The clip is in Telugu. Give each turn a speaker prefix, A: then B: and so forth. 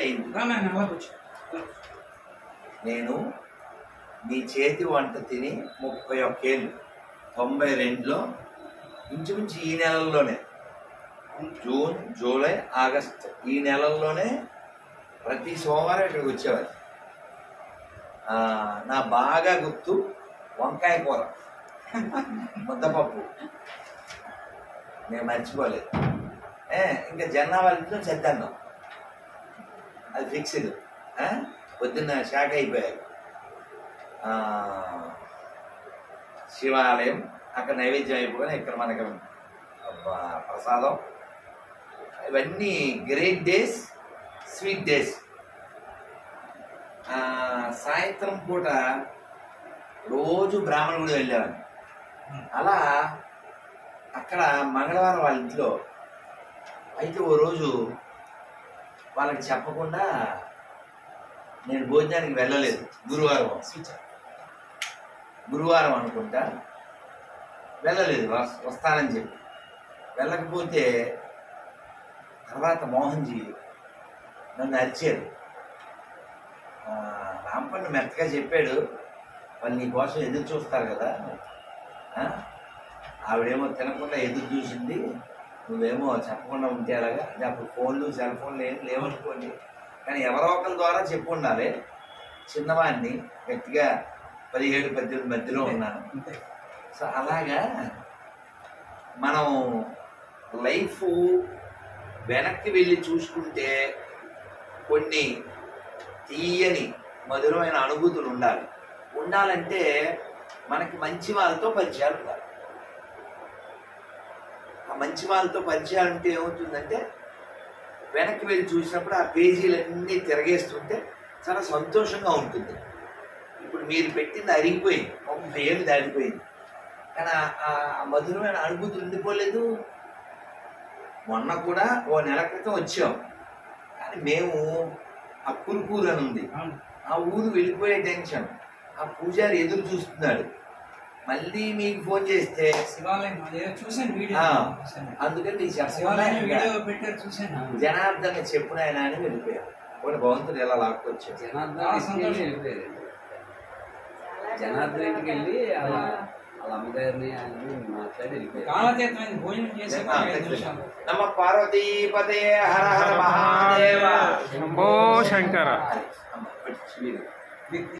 A: అయింది
B: రా నాయన అలా కూర్చో
A: నేను మీ చేతి వంట తిని ముప్పై ఒక్కేళ్ళు తొంభై రెండులో ఇంచుమించు ఈ నెలల్లోనే జూన్ జూలై ఆగస్ట్ ఈ నెలల్లోనే ప్రతి సోమవారం ఇక్కడికి వచ్చేవారు ఆ, నా బాగా గుర్తు వంకాయ కూర ముద్దపప్పు నేను మర్చిపోలేదు ఏ, ఇంకా జన్నా వాళ్ళ ఇంట్లో చెద్దన్నాం అది ఫిక్స్డ్ పొద్దున్న షాక్ అయిపోయారు ఆ, శివాలయం అక్కడ నైవేద్యం అయిపోయి ఇక్కడ మనకి అబ్బా, ప్రసాదం ఇవన్నీ గ్రేట్ డేస్ స్వీట్ డేస్ సాయంత్రం పూట రోజు బ్రాహ్మణ గుడి వెళ్ళేవాడిని అలా అక్కడ మంగళవారం వాళ్ళ ఇంట్లో అయితే ఓ రోజు వాళ్ళకి చెప్పకుండా నేను భోజనానికి వెళ్ళలేదు గురువారం
B: స్విచ్ ఆఫ్.
A: గురువారం అనుకుంటా వెళ్ళలేదు వస్- వస్తానని చెప్పి వెళ్ళకపోతే తర్వాత మోహన్జీ నన్ను అరిచారు ఆ, రాంపండు మెత్తగా చెప్పాడు వాళ్ళు నీ కోసం ఎదురు చూస్తారు కదా ఆ? ఆవిడేమో తినకుండా ఎదురు చూసింది నువ్వేమో చెప్పకుండా ఉంటే అలాగా అంటే అప్పుడు ఫోన్లు సెల్ ఫోన్లు ఏం లేవనుకోండి కానీ ఎవరో ఒకరి ద్వారా చెప్పు ఉండాలి చిన్నవాడిని గట్టిగా పదిహేడు పద్దెనిమిది మధ్యలో ఉన్నాను
B: అంతే
A: సో అలాగా మనం లైఫ్ వెనక్కి వెళ్ళి చూసుకుంటే కొన్ని తీయని మధురమైన అనుభూతులు ఉండాలి ఉండాలంటే మనకి మంచి వాళ్ళతో పరిచయాలు ఉండాలి ఆ మంచి వాళ్ళతో పరిచయాలు ఉంటే ఏమవుతుందంటే వెనక్కి వెళ్ళి చూసినప్పుడు ఆ పేజీలన్నీ తిరగేస్తుంటే చాలా సంతోషంగా ఉంటుంది ఇప్పుడు మీరు పెట్టింది అరిగిపోయింది ముప్పై ఏళ్ళు దాటిపోయింది కానీ ఆ- ఆ మధురమైన అనుభూతులు ఉండిపోలేదు మొన్న కూడా ఓ నెల క్రితం వచ్చాం కానీ మేము ఆ కురుకూరు అని ఉంది
B: అవును
A: ఆ ఊరు వెళ్ళిపోయే టెన్షన్ ఆ పూజారి ఎదురు చూస్తున్నాడు మళ్ళీ మీకు ఫోన్ చేస్తే
B: శివాలయం అదేదో చూశాను వీడియో
A: ఆ,
B: చూశాను.
A: అందుకని నీకు చెప్పకుండా
B: శివాలయం
A: ఇంకా
B: వీడియో పెట్టారు చూశాను
A: జనార్దన్ చెప్పునాయన అని వెళ్ళిపోయారు పోనీ భగవంతుడు ఎలా లాక్కొచ్చాడు
C: జనార్దన్
B: చాలా
C: ఇంటికి వెళ్ళి
B: సంతోషం.
C: వెళ్ళిపోయారు జనార్దన్ ఇంటికి వెళ్ళి అలా వాళ్ళ అమ్మగారిని ఆయన మాట్లాడి వెళ్ళిపోయారు
B: కాలతీతమైన భోజనం చేసాక
A: ఆ,
B: ఐదు నిమిషాలు
A: నమ పార్వతీపతే హర హర మహాదేవ
D: శంభో శంకర
A: అమ్మ, పెట్టు.
B: వ్యక్తి